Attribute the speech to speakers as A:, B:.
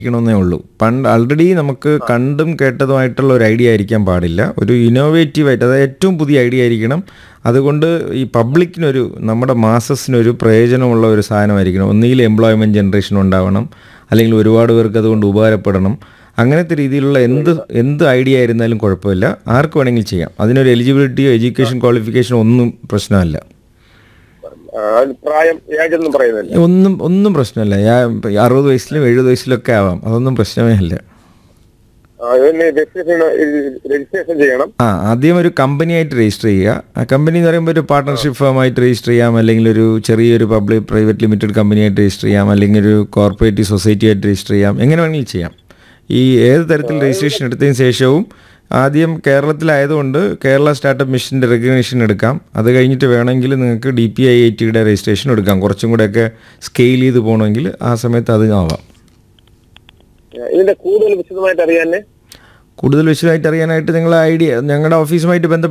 A: ണമെന്നേ ഉള്ളൂ പണ്ട് ആൾറെഡി നമുക്ക് കണ്ടും കേട്ടതുമായിട്ടുള്ള ഒരു ഐഡിയ ആയിരിക്കാൻ പാടില്ല ഒരു ഇന്നോവേറ്റീവ് ആയിട്ട് അതായത് ഏറ്റവും പുതിയ ഐഡിയ ആയിരിക്കണം അതുകൊണ്ട് ഈ പബ്ലിക്കിനൊരു നമ്മുടെ മാസസിനൊരു പ്രയോജനമുള്ള ഒരു സാധനമായിരിക്കണം ഒന്നുകിൽ എംപ്ലോയ്മെൻറ്റ് ജനറേഷൻ ഉണ്ടാവണം അല്ലെങ്കിൽ ഒരുപാട് പേർക്ക് അതുകൊണ്ട് ഉപകാരപ്പെടണം അങ്ങനത്തെ രീതിയിലുള്ള എന്ത് എന്ത് ഐഡിയ ആയിരുന്നാലും കുഴപ്പമില്ല ആർക്ക് വേണമെങ്കിലും ചെയ്യാം അതിനൊരു എലിജിബിലിറ്റിയോ എഡ്യൂക്കേഷൻ ക്വാളിഫിക്കേഷനോ ഒന്നും പ്രശ്നമല്ല
B: ആ, അതിന് പ്രായം ഏജ് ഒന്നും പറയുന്നില്ല
A: ഒന്നും ഒന്നും പ്രശ്നമല്ല ഞാൻ അറുപത് വയസ്സിലും എഴുപത് വയസ്സിലൊക്കെ ആവാം അതൊന്നും പ്രശ്നമേ അല്ല
B: ആ, ഇതിന് രജിസ്ട്രേഷൻ രജിസ്ട്രേഷൻ ചെയ്യണം
A: ആ ആദ്യം ഒരു കമ്പനിയായിട്ട് രജിസ്റ്റർ ചെയ്യുക ആ കമ്പനി എന്ന് പറയുമ്പോൾ ഒരു പാർട്ട്ണർഷിപ്പ് ഫേമായിട്ട് രജിസ്റ്റർ ചെയ്യാം അല്ലെങ്കിൽ ഒരു ചെറിയൊരു പബ്ലിക് പ്രൈവറ്റ് ലിമിറ്റഡ് കമ്പനിയായിട്ട് രജിസ്റ്റർ ചെയ്യാം അല്ലെങ്കിൽ ഒരു കോർപ്പറേറ്റീവ് സൊസൈറ്റി ആയിട്ട് രജിസ്റ്റർ ചെയ്യാം എങ്ങനെ വേണമെങ്കിലും ചെയ്യാം ഈ ഏത് തരത്തിൽ രജിസ്ട്രേഷൻ എടുത്തതിന് ശേഷവും ആദ്യം കേരളത്തിലായതുകൊണ്ട് കേരള സ്റ്റാർട്ടപ്പ് മിഷൻ്റെ റെക്കഗ്നേഷൻ എടുക്കാം അത് കഴിഞ്ഞിട്ട് വേണമെങ്കിൽ നിങ്ങൾക്ക് ഡി പി ഐ ഐ ടിയുടെ രജിസ്ട്രേഷൻ എടുക്കാം കുറച്ചും കൂടെയൊക്കെ സ്കെയിൽ ചെയ്ത് പോകണമെങ്കിൽ ആ സമയത്ത് അത് ആവാം
B: ഇതിന്റെ കൂടുതൽ വിശദമായിട്ട് അറിയാൻ
A: കൂടുതൽ വിശദമായിട്ട് അറിയാനായിട്ട് നിങ്ങൾ ഐഡിയ ഞങ്ങളുടെ ഓഫീസുമായിട്ട് ബന്ധപ്പെട്ട്